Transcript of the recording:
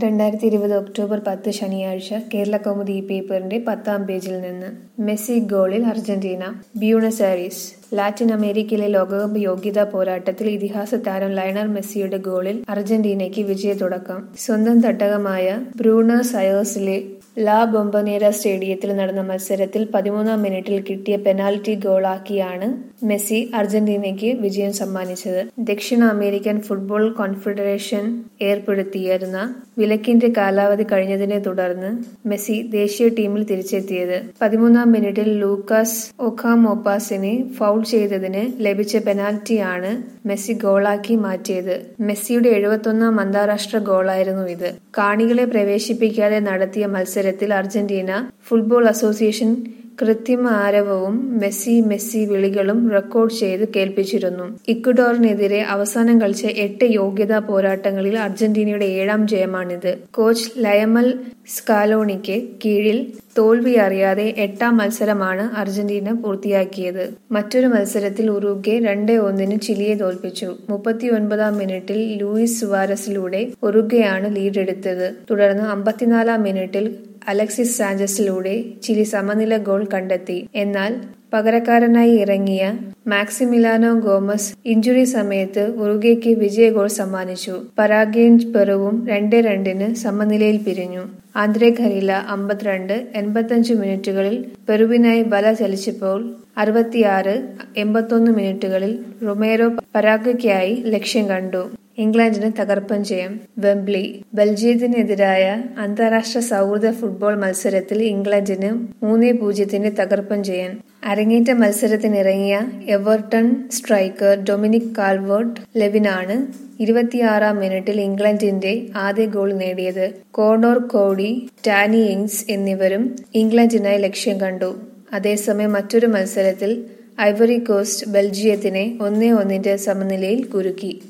രണ്ടായിരത്തി ഇരുപത് ഒക്ടോബർ പത്ത് ശനിയാഴ്ച കേരള കൗമുദി ഈ പേപ്പറിന്റെ പത്താം പേജിൽ നിന്ന് മെസ്സി ഗോളിൽ അർജന്റീന ബ്യൂണസ് ആരീസ് ലാറ്റിൻ അമേരിക്കയിലെ ലോകകപ്പ് യോഗ്യതാ പോരാട്ടത്തിൽ ഇതിഹാസ താരം ലയണൽ മെസ്സിയുടെ ഗോളിൽ അർജന്റീനയ്ക്ക് വിജയത്തുടക്കം സ്വന്തം തട്ടകമായ ബ്രൂണസ് അയേഴ്സിലെ ലാ ബൊമ്പനേര സ്റ്റേഡിയത്തിൽ നടന്ന മത്സരത്തിൽ പതിമൂന്നാം മിനിറ്റിൽ കിട്ടിയ പെനാൽറ്റി ഗോളാക്കിയാണ് മെസ്സി അർജന്റീനയ്ക്ക് വിജയം സമ്മാനിച്ചത് ദക്ഷിണ അമേരിക്കൻ ഫുട്ബോൾ കോൺഫെഡറേഷൻ ഏർപ്പെടുത്തിയിരുന്ന വിലക്കിന്റെ കാലാവധി കഴിഞ്ഞതിനെ തുടർന്ന് മെസ്സി ദേശീയ ടീമിൽ തിരിച്ചെത്തിയത് പതിമൂന്നാം മിനിറ്റിൽ ലൂക്കാസ് ഒഖാമോപ്പാസിനെ ഫൗൾ ചെയ്തതിന് ലഭിച്ച പെനാൽറ്റിയാണ് മെസ്സി ഗോളാക്കി മാറ്റിയത് മെസ്സിയുടെ എഴുപത്തൊന്നാം അന്താരാഷ്ട്ര ഗോളായിരുന്നു ഇത് കാണികളെ പ്രവേശിപ്പിക്കാതെ നടത്തിയ മത്സരത്തിൽ അർജന്റീന ഫുട്ബോൾ അസോസിയേഷൻ കൃത്രിമ ആരവവും മെസ്സി മെസ്സി വിളികളും റെക്കോർഡ് ചെയ്ത് കേൾപ്പിച്ചിരുന്നു ഇക്വഡോറിനെതിരെ അവസാനം കളിച്ച എട്ട് യോഗ്യതാ പോരാട്ടങ്ങളിൽ അർജന്റീനയുടെ ഏഴാം ജയമാണിത് കോച്ച് ലയമൽ സ്കാലോണിക്ക് കീഴിൽ തോൽവി അറിയാതെ എട്ടാം മത്സരമാണ് അർജന്റീന പൂർത്തിയാക്കിയത് മറ്റൊരു മത്സരത്തിൽ ഉറുഗ്വെ രണ്ട് ഒന്നിന് ചിലിയെ തോൽപ്പിച്ചു മുപ്പത്തിയൊൻപതാം മിനിറ്റിൽ ലൂയിസ് സുവാരസിലൂടെ ഉറുഗ്വയാണ് ലീഡെടുത്തത് തുടർന്ന് അമ്പത്തിനാലാം മിനിറ്റിൽ അലക്സിസ് സാഞ്ചസിലൂടെ ചിലി സമനില ഗോൾ കണ്ടെത്തി എന്നാൽ പകരക്കാരനായി ഇറങ്ങിയ മാക്സിമിലാനോ ഗോമസ് ഇഞ്ചുറി സമയത്ത് ഉറുഗയ്ക്ക് വിജയ ഗോൾ സമ്മാനിച്ചു പരാഗ്വേൻ പെറുവും രണ്ട് രണ്ടിന് സമനിലയിൽ പിരിഞ്ഞു ആന്ധ്രേ ഖരീല അമ്പത്തിരണ്ട് എൺപത്തഞ്ച് മിനിറ്റുകളിൽ പെറുവിനായി വല ചലിച്ചപ്പോൾ അറുപത്തിയാറ് എൺപത്തൊന്ന് മിനിറ്റുകളിൽ റൊമേറോ പരാഗ്വയ്ക്കായി ലക്ഷ്യം കണ്ടു ഇംഗ്ലണ്ടിന് തകർപ്പൻ ജയം വെംബ്ലി ബെൽജിയത്തിനെതിരായ അന്താരാഷ്ട്ര സൗഹൃദ ഫുട്ബോൾ മത്സരത്തിൽ ഇംഗ്ലണ്ടിന് മൂന്ന് പൂജ്യത്തിന്റെ തകർപ്പൻ ജയം അരങ്ങേറ്റ മത്സരത്തിനിറങ്ങിയ എവർട്ടൺ സ്ട്രൈക്കർ ഡൊമിനിക് കാൽവേർട്ട് ലെവിനാണ് ഇരുപത്തിയാറാം മിനിറ്റിൽ ഇംഗ്ലണ്ടിന്റെ ആദ്യ ഗോൾ നേടിയത് കോണോർ കോഡി ടാനി ഇങ്സ് എന്നിവരും ഇംഗ്ലണ്ടിനായി ലക്ഷ്യം കണ്ടു അതേസമയം മറ്റൊരു മത്സരത്തിൽ ഐവറി കോസ്റ്റ് ബെൽജിയത്തിനെ ഒന്നേ ഒന്നിന്റെ സമനിലയിൽ കുരുക്കി